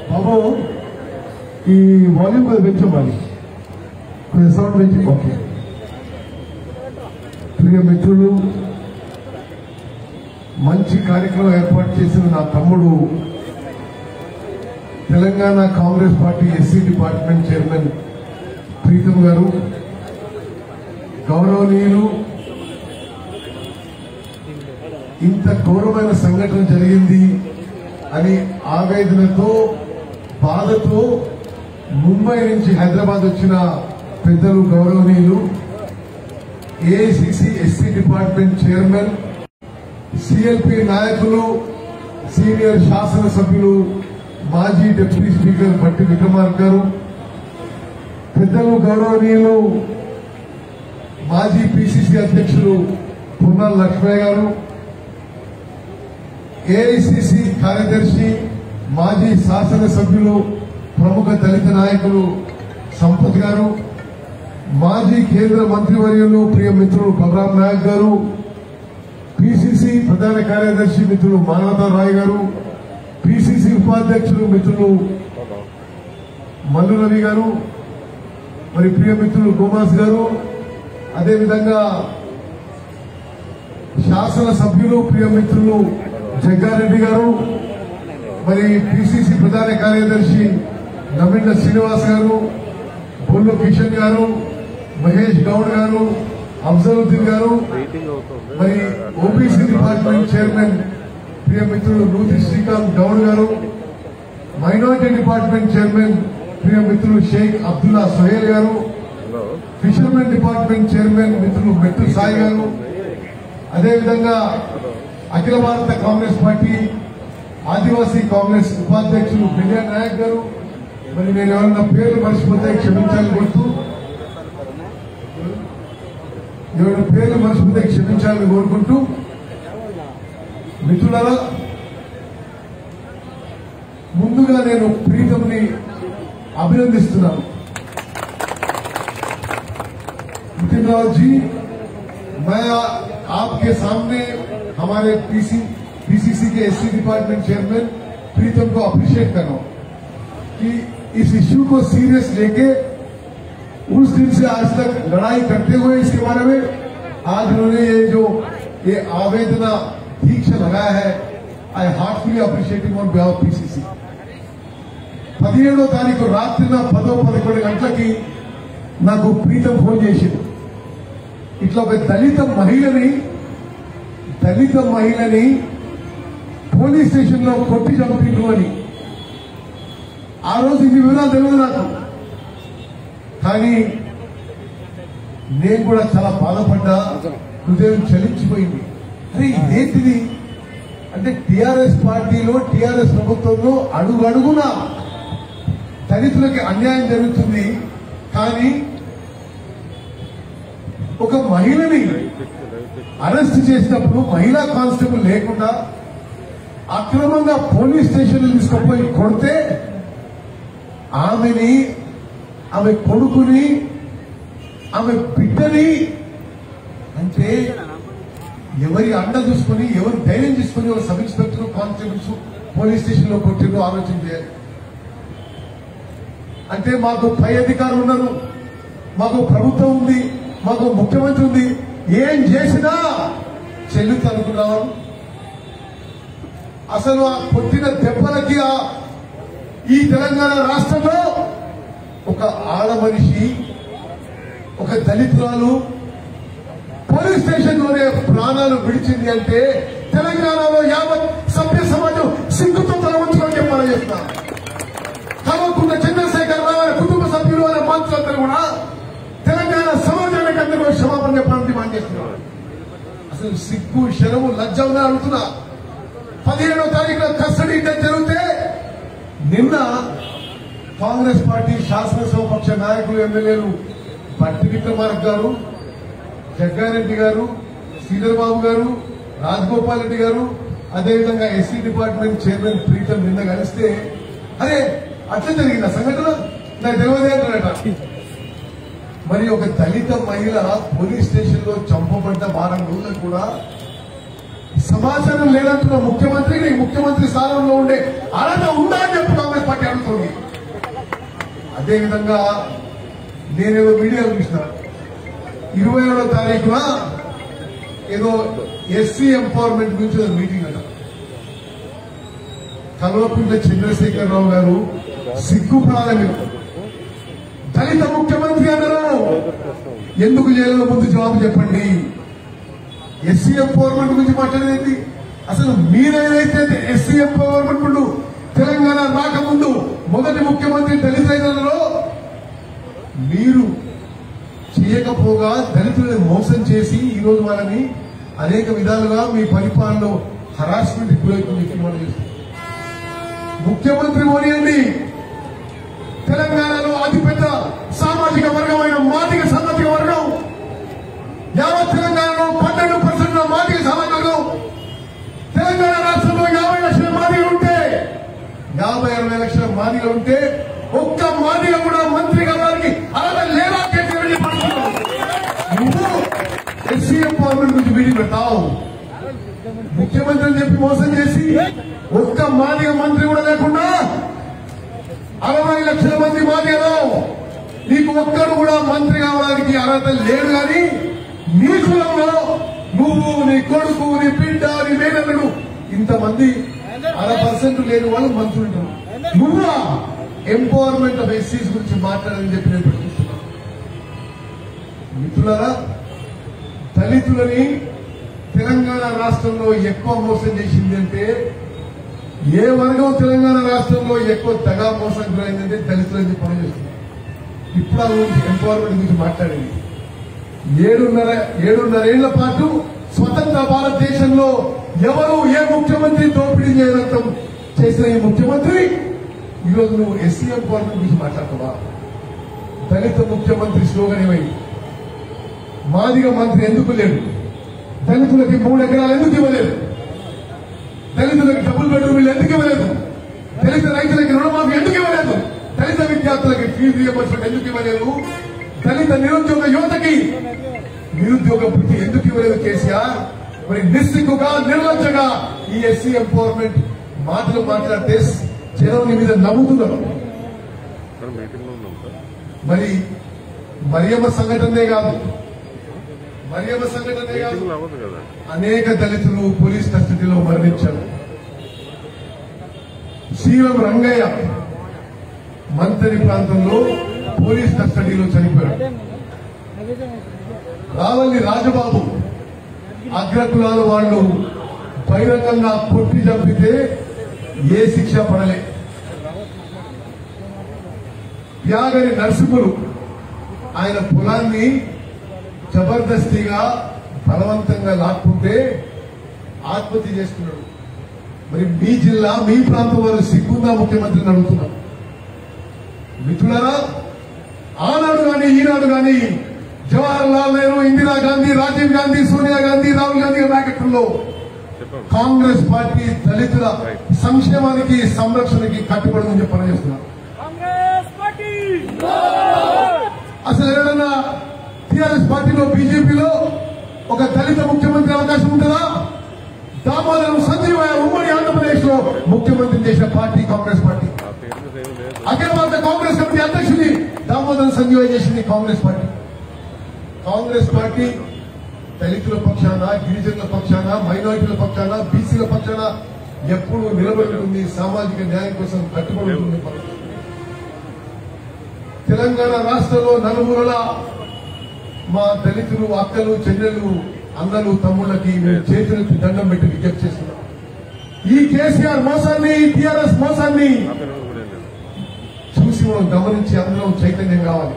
బాబు ఈ వాల్యూమ్ కొద్దిగా పెంచమని కొంచెం సౌండ్ పెంచి ఓకే ప్రియ మిత్రులు మంచి కార్యక్రమం ఏర్పాటు చేసిన నా తమ్ముడు Telangana Congress party SC department chairman Pritam garu గౌరవనీయులు ఇంత ఘోరమైన సంఘటన జరిగింది అని ఆవేదనతో బాధతో ముంబై నుంచి హైదరాబాద్ వచ్చిన పెద్దలు గౌరవనీయులు AICC SC department chairman CLP నాయకులు సీనియర్ శాసనసభ్యులు మాజీ డిప్యూటీ స్పీకర్ భట్టి విక్రమార్క గారు పెద్దలు గౌరవనీయులు మాజీ పిసిసి అధ్యక్షులు పున్నాల లక్ష్మయ్య గారు ఏఐసిసి కార్యదర్శి మాజీ శాసనసభ్యులు ప్రముఖ దళిత నాయకులు సంపత్ గారు మాజీ కేంద్ర మంత్రివర్యులు ప్రియ మిత్రులు బలరాం నాయక్ గారు పిసిసి ప్రధాన కార్యదర్శి మిత్రులు మానవతా రాయ్ గారు పిసిసి ఉపాధ్యక్షులు మిత్రులు మల్లు రవి గారు మరి ప్రియ మిత్రులు గోమాస్ గారు అదేవిధంగా శాసన సభ్యులు ప్రియ మిత్రులు జగ్గారెడ్డి గారు మరి పిసిసి ప్రధాన కార్యదర్శి నవీన శ్రీనివాస్ గారు బొల్లు కిషన్ గారు మహేష్ గౌడ్ గారు అఫ్జలుద్దీన్ గారు మరి ఓబీసీ డిపార్ట్మెంట్ చైర్మన్ ప్రియ మిత్రులు నూతి శ్రీకాంత్ గౌడ్ గారు మైనారిటీ డిపార్ట్మెంట్ చైర్మన్ ప్రియ మిత్రులు షేక్ అబ్దుల్లా సోహేల్ గారు ఫిషర్మెన్ డిపార్ట్మెంట్ చైర్మన్ మిత్రులు మెట్టు సాయి గారు అదేవిధంగా అఖిల భారత కాంగ్రెస్ పార్టీ ఆదివాసీ కాంగ్రెస్ ఉపాధ్యక్షులు బిలియా నాయక్ గారు మరి నేను ఎవరన్నా పేర్లు మర్చిపోతే క్షమించాలని కోరుతూ ఎవరైనా పేర్లు మర్చిపోతే క్షమించాలని కోరుకుంటూ మిత్రులారా ముందుగా నేను ప్రీతంని అభినందిస్తున్నాను नितिन राव जी मैं आपके सामने हमारे पीसी पीसीसी के एससी डिपार्टमेंट चेयरमैन प्रीतम को अप्रिशिएट कर रहा हूं कि इस इश्यू को सीरियस लेके उस दिन से आज तक लड़ाई करते हुए इसके बारे में आज उन्होंने ये जो ये आवेदना दीक्षा लगाया है I heartfully appreciating on behalf PCC పదిహేడో తారీఖు రాత్రిన పదో పదకొండు గంటలకి నాకు ప్రీతం ఫోన్ చేసింది ఇట్లా ఒక దళిత మహిళని దళిత మహిళని పోలీస్ స్టేషన్ లో కొట్టి చంపిండు అని ఆ రోజు ఈ వివరాలు తెలియదు నాకు కానీ నేను కూడా చాలా బాధపడ్డా హృదయం చలించిపోయింది అరే ఇదేంటిది అంటే టిఆర్ఎస్ పార్టీలో టిఆర్ఎస్ ప్రభుత్వంలో అడుగు అడుగునా దళితులకి అన్యాయం జరుగుతుంది కానీ ఒక మహిళని అరెస్ట్ చేసినప్పుడు మహిళా కానిస్టేబుల్ లేకుండా అక్రమంగా పోలీస్ స్టేషన్ తీసుకుపోయి కొడితే ఆమెని ఆమె కొడుకుని ఆమె బిడ్డని అంటే ఎవరి అండ చూసుకొని ఎవరు ధైర్యం తీసుకొని ఒక sub inspector constables police station లో కొట్టిండ్రు ఆలోచన చేయాలి అంటే మాకు పై అధికారులు ఉన్నారు మాకు ప్రభుత్వం ఉంది మాకు ముఖ్యమంత్రి ఉంది ఏం చేసినా చెల్లుతు అనుకున్నాం అసలు ఆ కొట్టిన దెబ్బలకి ఆ ఈ తెలంగాణ రాష్ట్రంలో ఒక ఆడ మనిషి ఒక దళితురాలు పోలీస్ స్టేషన్ లోనే ప్రాణాలు విడిచింది అంటే తెలంగాణలో యావత్ సభ్య సమాజం సిగ్గుతో తల ఉంచుకొని చెప్పాలని చెప్తున్నా కల్వకుంట్ల చంద్రశేఖర్ రావు ఆయన కుటుంబ సభ్యులు అనే మంత్రులందరూ కూడా తెలంగాణ సమాజానికి అందరూ కూడా క్షమాపణ చెప్పాలని డిమాండ్ చేస్తున్నారు అసలు సిగ్గు శరము లజ్జ ఉందని అడుగుతున్నా పదిహేడవ తారీఖున కస్టడీ డెత్ జరిగితే నిన్న కాంగ్రెస్ పార్టీ శాసనసభ పక్ష నాయకులు ఎమ్మెల్యేలు భట్టి విక్రమార్క గారు జగ్గారెడ్డి గారు శ్రీధర్ బాబు గారు రాజగోపాల్ రెడ్డి గారు అదేవిధంగా ఎస్సీ డిపార్ట్మెంట్ చైర్మన్ ప్రీతం నిన్న కలిస్తే అరే అట్లా జరిగింది ఆ సంఘటన నాకు తెలియదే అంటారట మరి ఒక దళిత మహిళ పోలీస్ స్టేషన్ లో చంపబడ్డ వారం రోజులు కూడా సమాచారం లేదంటున్న ముఖ్యమంత్రికి ముఖ్యమంత్రి స్థానంలో ఉండే అర్హత ఉందా అని చెప్పి కాంగ్రెస్ పార్టీ అడుగుతుంది అదేవిధంగా నేనేదో వీడియోలు చూసిన ఇరవై ఏడో తారీఖున ఏదో ఎస్సీ ఎంపవర్మెంట్ గురించి ఏదో మీటింగ్ అట కల్వకుంట్ల చంద్రశేఖరరావు గారు సిగ్గుపడాలి మీరు దళిత ముఖ్యమంత్రి అన్నారు ఎందుకు చేయలేదో ముందు జవాబు చెప్పండి ఎస్సీ ఎంపవర్మెంట్ గురించి మాట్లాడేది అసలు మీరేదైతే ఎస్సీ ఎంపవర్మెంట్ ముందు తెలంగాణ రాకముందు మొదటి ముఖ్యమంత్రి దళితులైనలో మీరు చేయకపోగా దళితులను మోసం చేసి ఈ రోజు వాళ్ళని అనేక విధాలుగా మీ పరిపాలనలో హరాస్మెంట్ గురైపోయి మనం చేస్తుంది ముఖ్యమంత్రి మోనియండి తెలంగాణలో అతిపెద్ద సామాజిక వర్గమైన మాదిక సామాజిక వర్గం యావత్ తెలంగాణలో పన్నెండు పర్సెంట్ మాదిక సామాజిక వర్గం తెలంగాణ రాష్ట్రంలో యాభై లక్షల మాదిగలు ఉంటే యాభై అరవై లక్షల మాదిగలు ఉంటే ఒక్క మాదిగ కూడా మంత్రి కావడానికి అర్హత లేదా కేసీఆర్ అని చెప్తున్నావు. నువ్వు ఎస్సీ ఎంపవర్మెంట్ గురించి మీటింగ్ పెడతావు ముఖ్యమంత్రి అని చెప్పి మోసం చేసి ఒక్క మాదిగ మంత్రి కూడా లేకుండా అరవై లక్షల మంది మాదిగలో నీకు ఒక్కరు కూడా మంత్రి కావడానికి అర్హత లేడు కానీ నీ కులంలో నువ్వు నీ కొడుకు నీ బిడ్డ నీ మేనల్లుడు ఇంతమంది అర పర్సెంట్ లేని వాళ్ళు మంత్రులు ఉంటారు నువ్వా ఎంపవర్మెంట్ ఆఫ్ ఎస్సీస్ గురించి మాట్లాడని చెప్పి నేను ప్రశ్నిస్తున్నా మిత్రులారా దళితులని తెలంగాణ రాష్ట్రంలో ఎక్కువ మోసం చేసింది అంటే ఏ వర్గం తెలంగాణ రాష్ట్రంలో ఎక్కువ తెగా మోసం గురైందంటే దళితులని చెప్పి పనిచేస్తుంది ఇప్పుడు ఆ గురించి ఎంపవర్మెంట్ గురించి మాట్లాడింది ఏడున్నర ఏడున్నరేళ్ల పాటు స్వతంత్ర భారతదేశంలో ఎవరు ఏ ముఖ్యమంత్రి దోపిడీ చేయనంతం చేసిన ఈ ముఖ్యమంత్రి ఈరోజు నువ్వు ఎస్సీ ఎంపవర్మెంట్ గురించి మాట్లాడతావా దళిత ముఖ్యమంత్రి స్లోగన్ ఏమైంది మాదిగ మంత్రి ఎందుకు లేడు దళితులకి మూడు ఎకరాలు ఎందుకు ఇవ్వలేదు దళితులకు డబుల్ బెడ్రూమ్ ఇల్లు ఎందుకు ఇవ్వలేదు దళిత రైతులకి రుణమాఫీ ఎందుకు ఇవ్వలేదు దళిత విద్యార్థులకి ఫీజు రియంబర్స్మెంట్ ఎందుకు ఇవ్వలేదు దళిత నిరుద్యోగ యువతకి నిరుద్యోగ వృత్తి ఎందుకు ఇవ్వలేదు కేసీఆర్ మరి నిస్సిగ్గుగా నిర్లజ్జగా ఈ ఎస్సీ ఎంపవర్మెంట్ మాటలు మాట్లాడితే జనం నీ మీద నమ్ముతున్నారు సార్ మీటింగ్ లో ఉన్నాం సార్ మరి మరియమ్మ సంఘటనే కాదు మరియమ్మ సంఘటనే కాదు మీటింగ్ అవ్వదు కదా అనేక దళితులు పోలీస్ కస్టడీలో మరణించారు సీఎం రంగయ్య మంతరి ప్రాంతంలో పోలీస్ కస్టడీలో చనిపోయాడు రావల్లి రాజబాబు అగ్రకులాల వాళ్ళు బహిరంగంగా కొట్టి చంపితే ఏ శిక్ష పడలే యాగరి నరసింహులు ఆయన పొలాన్ని జబర్దస్తిగా బలవంతంగా లాక్కుంటే ఆత్మహత్య చేసుకున్నాడు మరి మీ జిల్లా మీ ప్రాంతం వారు సిగ్గుందా ముఖ్యమంత్రిని అడుగుతున్నారు మిత్రులారా ఆనాడు కానీ ఈనాడు కానీ జవహర్ లాల్ నెహ్రూ ఇందిరాగాంధీ రాజీవ్ గాంధీ సోనియా గాంధీ రాహుల్ గాంధీ నాయకత్వంలో చెప్పండి కాంగ్రెస్ పార్టీ దళితుల సంక్షేమానికి సంరక్షణకి కట్టుబడి అని చెప్పి పనిచేస్తున్నారు కాంగ్రెస్ పార్టీ అసలు ఎవరైనా టీఆర్ఎస్ పార్టీలో బీజేపీలో ఒక దళిత ముఖ్యమంత్రి అవకాశం ఉంటుందా దామోదరం సంజీవయ్య ఉమ్మడి ఆంధ్రప్రదేశ్ లో ముఖ్యమంత్రి చేసిన పార్టీ కాంగ్రెస్ పార్టీ ఆ పేరు మీద ఏం లేదు అఖిల భారత కాంగ్రెస్ కమిటీ అధ్యక్షుడి దామోదరం సంజీవయ్య చేసింది కాంగ్రెస్ పార్టీ కాంగ్రెస్ పార్టీ దళితుల పక్షాన గిరిజనుల పక్షాన మైనారిటీల పక్షాన బీసీల పక్షాన ఎప్పుడు నిలబడి ఉంది సామాజిక న్యాయం కోసం కట్టుబడి ఉంటుంది తెలంగాణ రాష్ట్రంలో నలుమూలల మా దళితులు అక్కలు చెల్లెలు అన్నలు తమ్ముళ్ళకి మేము చేతులకి దండం పెట్టి విజ్ఞప్తి చేస్తున్నాం ఈ కేసీఆర్ మోసాన్ని ఈ టీఆర్ఎస్ మోసాన్ని ఆ పేరు మీద కూడా ఏం లేదు చూసి మనం గమనించి అందరం చైతన్యం కావాలి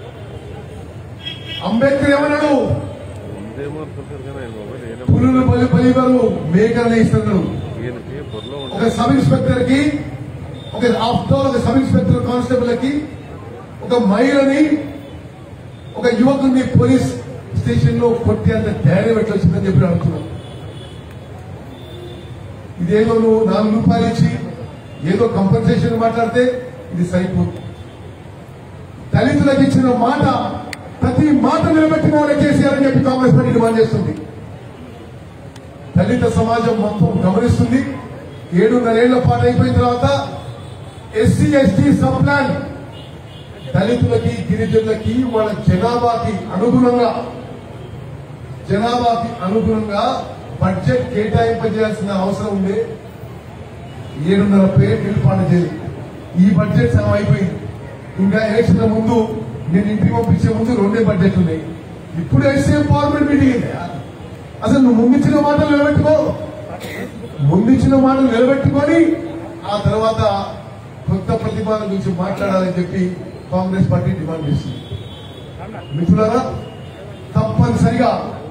అంబేద్కర్ ఏమన్నాడు ఉందేమో అనుకుంటారు కానీ ఆయన మొబైల్ ఏదో పులులు బలి బలివరు మేకలు ఇస్తున్నాడు ఈయనకి బుర్రలో ఒక ఉంటే సబ్ ఇన్స్పెక్టర్ కి ఒక ఆఫ్టర్ ఒక సబ్ ఇన్స్పెక్టర్ కానిస్టేబుల్ కి ఒక మహిళని ఒక యువకుని పోలీస్ స్టేషన్ లో కొట్టి అంత ధైర్యం ఎట్లా వచ్చిందని చెప్పి అడుగుతున్నాం ఇదేదో నువ్వు నాలుగు రూపాయలు ఇచ్చి ఏదో కంపన్సేషన్ మాట్లాడితే ఇది సరిపోదు దళితులకు ఇచ్చిన మాట ప్రతి మాట నిలబెట్టిన వాళ్ళే కేసీఆర్ అని చెప్పి కాంగ్రెస్ పార్టీ డిమాండ్ చేస్తుంది దళిత సమాజం మొత్తం గమనిస్తుంది ఏడున్నరేళ్ల పాటు అయిపోయిన తర్వాత ఎస్సీ ఎస్టీ సబ్ ప్లాన్ దళితులకి గిరిజనులకి వాళ్ళ జనాభాకి అనుగుణంగా జనాభాకి అనుగుణంగా బడ్జెట్ కేటాయింపజేయాల్సిన అవసరం ఉంది ఏడున్నర పేరు నిలుపాటు చేయాలి ఈ బడ్జెట్ సగం అయిపోయింది ఇంకా ఎలక్షన్ ముందు నేను ఇంటికి పంపించే ముందు రెండే బడ్జెట్ ఉన్నాయి ఇప్పుడు ఎస్ఏ పార్లమెంట్ మీటింగ్ అయిందా? అసలు నువ్వు ముందించిన మాటలు నిలబెట్టుకో ముందించిన మాటలు నిలబెట్టుకొని ఆ తర్వాత కొత్త ప్రతిపాదన గురించి మాట్లాడాలని చెప్పి కాంగ్రెస్ పార్టీ డిమాండ్ చేస్తుంది మిత్రులారా తప్పనిసరిగా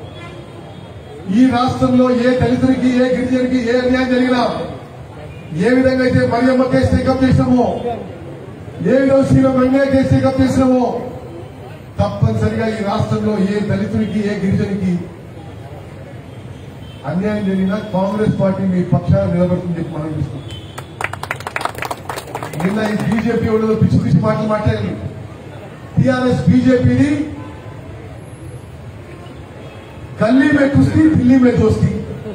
ఈ రాష్ట్రంలో ఏ దళితుడికి ఏ గిరిజనుడికి ఏ అన్యాయం జరిగినా ఏ విధంగా అయితే మరియమ్మ కేసు టేకప్ చేసినామో ఏ విధంగా శ్రీరామ్ రంగయ్య కేసు టేకప్ చేసినామో తప్పనిసరిగా ఈ రాష్ట్రంలో ఏ దళితుడికి ఏ గిరిజనుడికి అన్యాయం జరిగినా కాంగ్రెస్ పార్టీ మీ పక్షాన నిలబడుతుంది చెప్పి మనం చూస్తున్నాం నిన్న ఈ బీజేపీ వాళ్ళు పిచ్చి పిచ్చి మాటలు మాట్లాడారు టీఆర్ఎస్ బీజేపీని గల్లీ మే కుస్తీ ఢిల్లీ మే దోస్తీ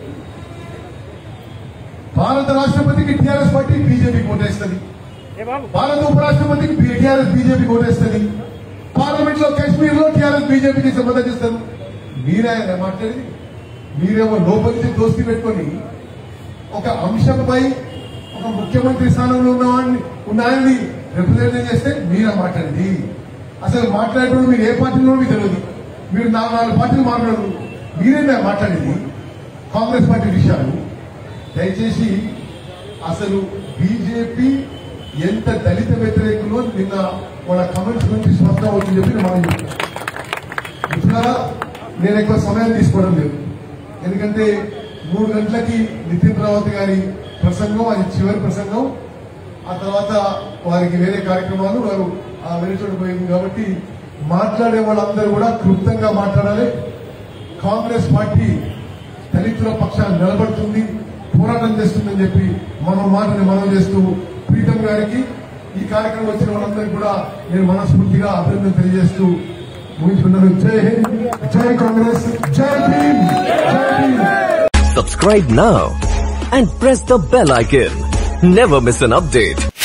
భారత రాష్ట్రపతికి టీఆర్ఎస్ పార్టీ బీజేపీకి ఓటేస్తుంది ఏ బాబు భారత ఉపరాష్ట్రపతికి టీఆర్ఎస్ బీజేపీకి ఓటేస్తుంది పార్లమెంట్ లో కాశ్మీర్ లో టీఆర్ఎస్ బీజేపీకి మద్దతు ఇస్తారు మీరే మాట్లాడి మీరేమో లోపలికి దోస్తి పెట్టుకొని ఒక అంశంపై ఒక ముఖ్యమంత్రి స్థానంలో ఉన్నవాడిని ఉన్నాయని రిప్రజెంట్ చేస్తే మీరే మాట్లాడింది అసలు మాట్లాడేటప్పుడు మీరు ఏ పార్టీలో మీకు తెలియదు మీరు నాలుగు నాలుగు పార్టీలు మాట్లాడరు మీరేనా మాట్లాడేది కాంగ్రెస్ పార్టీ విషయాలు దయచేసి అసలు బీజేపీ ఎంత దళిత వ్యతిరేకులో నిన్న వాళ్ళ కమెంట్స్ నుంచి స్పష్టం అవుతుందని చెప్పి మనం చెప్తాం మిత్రులారా నేను ఎక్కువ సమయం తీసుకోవడం లేదు ఎందుకంటే మూడు గంటలకి నితిన్ రావత్ గారి ప్రసంగం అది చివరి ప్రసంగం ఆ తర్వాత వారికి వేరే కార్యక్రమాలు వారు ఆ వేరే చోట పోయింది కాబట్టి మాట్లాడే వాళ్ళందరూ కూడా క్లుప్తంగా మాట్లాడాలి కాంగ్రెస్ పార్టీ దళితుల పక్షాన్ని నిలబడుతుంది పోరాటం చేస్తుందని చెప్పి మనం మాటని మనం చేస్తూ ప్రీతం గారికి ఈ కార్యక్రమం వచ్చిన వాళ్ళందరికీ కూడా నేను మనస్ఫూర్తిగా అభినందన తెలియజేస్తూ ముగించుకున్నాను జై హింద్ జై కాంగ్రెస్ జై భీమ్ జై Bhim Subscribe now and press the bell icon. Never miss an update.